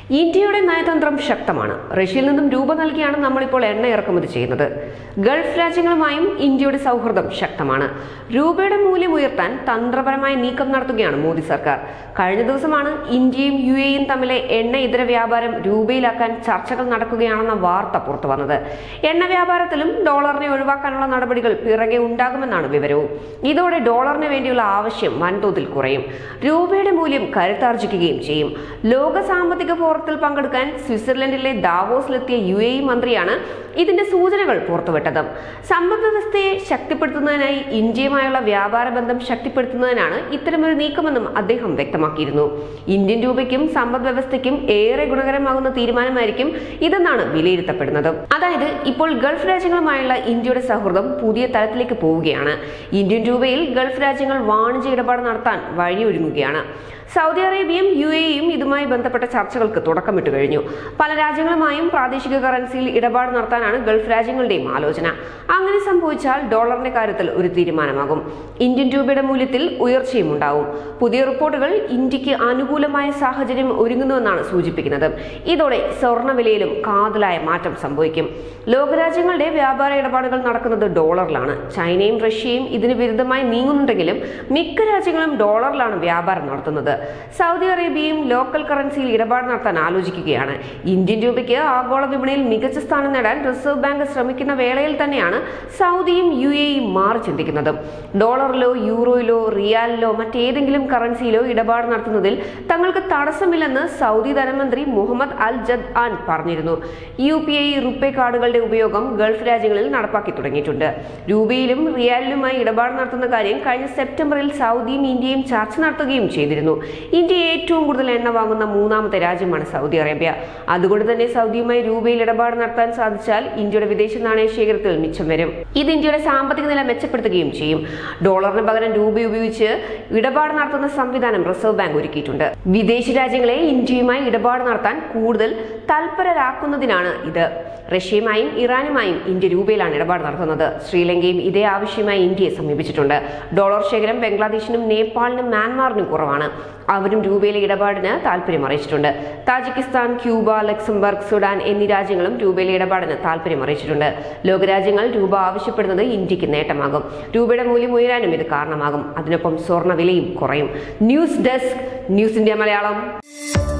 ഇന്ത്യയുടെ നയതന്ത്രം ശക്തമാണ് റഷ്യയിൽ നിന്നും രൂപ നൽകിയാണ് നമ്മളിപ്പോൾ എണ്ണ ഇറക്കുമതി ചെയ്യുന്നത് ഗൾഫ് രാജ്യങ്ങളുമായും ഇന്ത്യയുടെ സൗഹൃദം ശക്തമാണ് രൂപയുടെ മൂല്യം ഉയർത്താൻ തന്ത്രപരമായ നീക്കം നടത്തുകയാണ് മോദി സർക്കാർ കഴിഞ്ഞ ദിവസമാണ് ഇന്ത്യയും യു എയും തമ്മിലെ എണ്ണ ഇതര വ്യാപാരം രൂപയിലാക്കാൻ ചർച്ചകൾ നടക്കുകയാണെന്ന വാർത്ത പുറത്തു വന്നത് എണ്ണ വ്യാപാരത്തിലും ഡോളറിനെ ഒഴിവാക്കാനുള്ള നടപടികൾ പിറകെ ഉണ്ടാകുമെന്നാണ് വിവരവും ഇതോടെ ഡോളറിന് വേണ്ടിയുള്ള ആവശ്യം വൻതോതിൽ കുറയും രൂപയുടെ മൂല്യം കരുത്താർജിക്കുകയും ചെയ്യും ലോക സാമ്പത്തിക ഫോറത്തിൽ പങ്കെടുക്കാൻ സ്വിറ്റ്സർലൻഡിലെ ദാവോസിലെത്തിയ യു എ മന്ത്രിയാണ് ഇതിന്റെ സൂചനകൾ പുറത്തുവിട്ടത് സമ്പദ് വ്യവസ്ഥയെ ശക്തിപ്പെടുത്തുന്നതിനായി ഇന്ത്യയുമായുള്ള വ്യാപാര ബന്ധം ശക്തിപ്പെടുത്തുന്നതിനാണ് ഇത്തരമൊരു നീക്കമെന്നും അദ്ദേഹം വ്യക്തമാക്കിയിരുന്നു ഇന്ത്യൻ രൂപയ്ക്കും സമ്പദ് വ്യവസ്ഥയ്ക്കും ഏറെ ഗുണകരമാകുന്ന തീരുമാനമായിരിക്കും ഇതെന്നാണ് വിലയിരുത്തപ്പെടുന്നത് അതായത് ഇപ്പോൾ ഗൾഫ് രാജ്യങ്ങളുമായുള്ള ഇന്ത്യയുടെ സൗഹൃദം പുതിയ തലത്തിലേക്ക് പോവുകയാണ് ഇന്ത്യൻ രൂപയിൽ ഗൾഫ് രാജ്യങ്ങൾ വാണിജ്യ ഇടപാട് നടത്താൻ വഴിയൊരുങ്ങുകയാണ് സൗദി അറേബ്യയും യു എയും ഇതുമായി ബന്ധപ്പെട്ട ചർച്ചകൾക്ക് തുടക്കമിട്ട് കഴിഞ്ഞു പല രാജ്യങ്ങളുമായും പ്രാദേശിക കറൻസിയിൽ ഇടപാട് നടത്താനാണ് ഗൾഫ് രാജ്യങ്ങളുടെയും ആലോചന അങ്ങനെ സംഭവിച്ചാൽ ഡോളറിന്റെ കാര്യത്തിൽ ഒരു തീരുമാനമാകും ഇന്ത്യൻ രൂപയുടെ മൂല്യത്തിൽ ഉയർച്ചയും ഉണ്ടാവും പുതിയ റിപ്പോർട്ടുകൾ ഇന്ത്യക്ക് അനുകൂലമായ സാഹചര്യം ഒരുങ്ങുന്നുവെന്നാണ് സൂചിപ്പിക്കുന്നത് ഇതോടെ സ്വർണ്ണ വിലയിലും കാതലായ മാറ്റം സംഭവിക്കും ലോകരാജ്യങ്ങളുടെ വ്യാപാര ഇടപാടുകൾ നടക്കുന്നത് ഡോളറിലാണ് ചൈനയും റഷ്യയും ഇതിന് വിരുദ്ധമായി നീങ്ങുന്നുണ്ടെങ്കിലും മിക്ക രാജ്യങ്ങളും ഡോളറിലാണ് വ്യാപാരം നടത്തുന്നത് സൗദി അറേബ്യയും ലോക്കൽ കറൻസിയിൽ ഇടപാട് നടത്താൻ ആലോചിക്കുകയാണ് ഇന്ത്യൻ രൂപയ്ക്ക് ആഗോള വിപണിയിൽ മികച്ച സ്ഥാനം നേടാൻ റിസർവ് ബാങ്ക് ശ്രമിക്കുന്ന വേളയിൽ തന്നെയാണ് സൗദിയും യു എയും മാറി ചിന്തിക്കുന്നത് ഡോളറിലോ യൂറോയിലോ റിയാലിലോ മറ്റേതെങ്കിലും കറൻസിയിലോ ഇടപാട് നടത്തുന്നതിൽ തങ്ങൾക്ക് തടസ്സമില്ലെന്ന് സൗദി ധനമന്ത്രി മുഹമ്മദ് അൽ ജദ് ആൻ പറഞ്ഞിരുന്നു യു പി ഐ റുപ്പേ കാർഡുകളുടെ ഉപയോഗം ഗൾഫ് രാജ്യങ്ങളിൽ നടപ്പാക്കി തുടങ്ങിയിട്ടുണ്ട് രൂപയിലും റിയാലിലുമായി ഇടപാട് നടത്തുന്ന കാര്യം കഴിഞ്ഞ സെപ്റ്റംബറിൽ സൗദിയും ഇന്ത്യയും ചർച്ച നടത്തുകയും ചെയ്തിരുന്നു ഇന്ത്യ ഏറ്റവും കൂടുതൽ എണ്ണ വാങ്ങുന്ന മൂന്നാമത്തെ രാജ്യമാണ് സൗദി അറേബ്യ അതുകൊണ്ട് തന്നെ സൗദിയുമായി രൂപയിൽ ഇടപാട് നടത്താൻ സാധിച്ചാൽ ഇന്ത്യയുടെ വിദേശ നാണയ ശേഖരത്തിൽ മിച്ചം വരും ഇത് ഇന്ത്യയുടെ സാമ്പത്തിക നില മെച്ചപ്പെടുത്തുകയും ചെയ്യും ഡോളറിന് പകരം രൂപ ഉപയോഗിച്ച് ഇടപാട് നടത്തുന്ന സംവിധാനം റിസർവ് ബാങ്ക് ഒരുക്കിയിട്ടുണ്ട് വിദേശ രാജ്യങ്ങളെ ഇന്ത്യയുമായി ഇടപാട് നടത്താൻ കൂടുതൽ തൽപരരാക്കുന്നതിനാണ് ഇത് റഷ്യയുമായും ഇറാനുമായും ഇന്ത്യ രൂപയിലാണ് ഇടപാട് നടത്തുന്നത് ശ്രീലങ്കയും ഇതേ ആവശ്യമായി ഇന്ത്യയെ സമീപിച്ചിട്ടുണ്ട് ഡോളർ ശേഖരം ബംഗ്ലാദേശിനും നേപ്പാളിനും മ്യാൻമാറിനും കുറവാണ് അവരും രൂപയിലെ ഇടപാടിന് താല്പര്യം അറിയിച്ചിട്ടുണ്ട് താജിക്കിസ്ഥാൻ ക്യൂബ ലക്സംബർഗ് സുഡാൻ എന്നീ രാജ്യങ്ങളും രൂപയിലെ ഇടപാടിന് താല്പര്യം അറിയിച്ചിട്ടുണ്ട് ലോകരാജ്യങ്ങൾ രൂപ ആവശ്യപ്പെടുന്നത് ഇന്ത്യക്ക് നേട്ടമാകും രൂപയുടെ മൂല്യം ഉയരാനും ഇത് കാരണമാകും അതിനൊപ്പം സ്വർണ്ണ വിലയും കുറയും news desk news India Malayalam